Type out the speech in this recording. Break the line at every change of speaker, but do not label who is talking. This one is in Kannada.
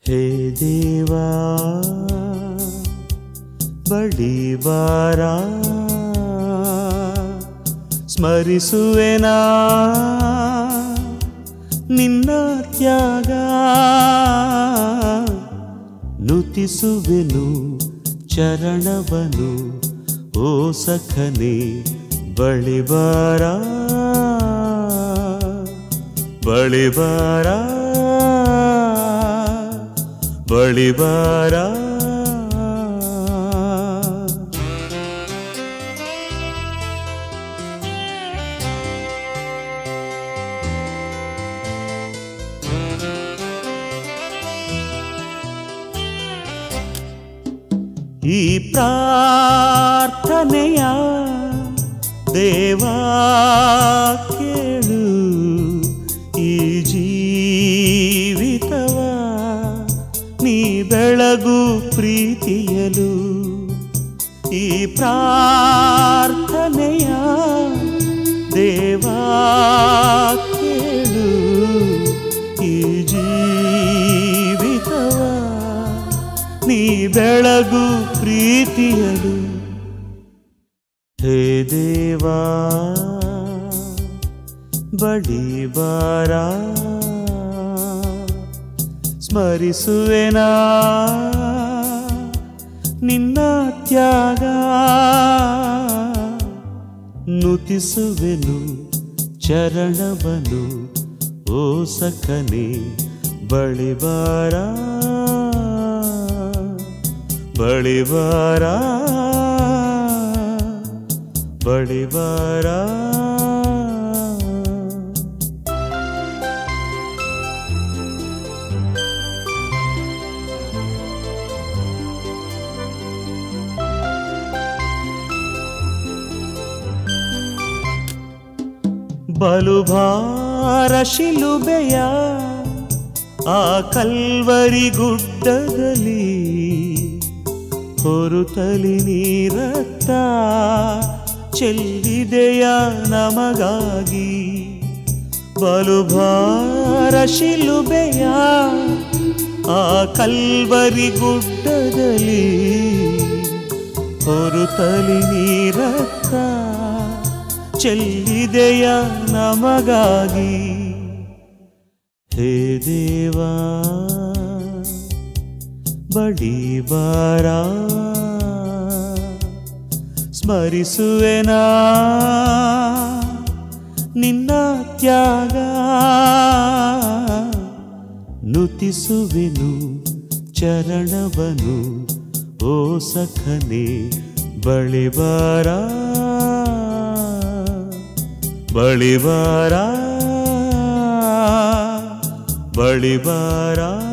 ಹೇ ದೇವಾ ಬಳಿ ಬಾರ ಸ್ಮರಿಸುವೆನಾ ನಿನ್ನ ತ್ಯಾಗ ನುತಿಸುವೆನು ಚರಣವನು ಓ ಸಖನೆ ಬಳಿ ಬಾರ ಬಳಿ ಬಾರ ಬಳಿ ಬಾರ ಈ ಪ್ರಾರ್ಥನೆಯ ದೇವಾ ಕೇಳು ಈ ಜೀವಿತವ ನೀ ಬೆಳಗು ಪ್ರೀತಿಯಲು ಈ ಪ್ರಾರ್ಥನೆಯ ದೇವಾ ಕೇಳು ಈ ಜೀವಿತವ ನೀ ಬೆಳಗು ಪ್ರೀತಿಯಲು ಹೇ ದೇವಾ ಬಳಿ ಬಾರ ಸ್ಮರಿಸುವೆನಾ ನಿನ್ನ ತ್ಯಾಗ ನುತಿಸುವೆನು ಚರಣವನು ಓ ಸಖನೆ ಬಳಿ ಬಾರ ಬಳಿ ಬಾರ ಬಳಿ ಬಾರ ಬಲು ಭಾರ ಶಿಲುಬೆಯ ಆ ಕಲ್ವರಿ ಗುಡ್ಡದಲ್ಲಿ ಹೊರುತಲಿ ನೀರತ್ತ ಚೆಲ್ಲಿದೆಯ ನಮಗಾಗಿ ಬಲು ಭಾರ ಶಿಲುಬೆಯ ಆ ಕಲ್ವರಿ ಗುಡ್ಡದಲ್ಲಿ ಹೊರುತಲಿ ನೀರತ್ತ ಚೆಲ್ಲಿದೆಯ ನಮಗಾಗಿ ಹೇ ದೇವಾ ಬಡಿ ಬಾರ ಸ್ಮರಿಸುವೆನಾ ನಿನ್ನ ತ್ಯಾಗ ನುತಿಸುವೆನು ಚರಣವನು ಓ ಸಖನೆ ಬಳಿ ಬಾರ ಬಳಿ ಬಾರ ಬಳಿ ಬಾರ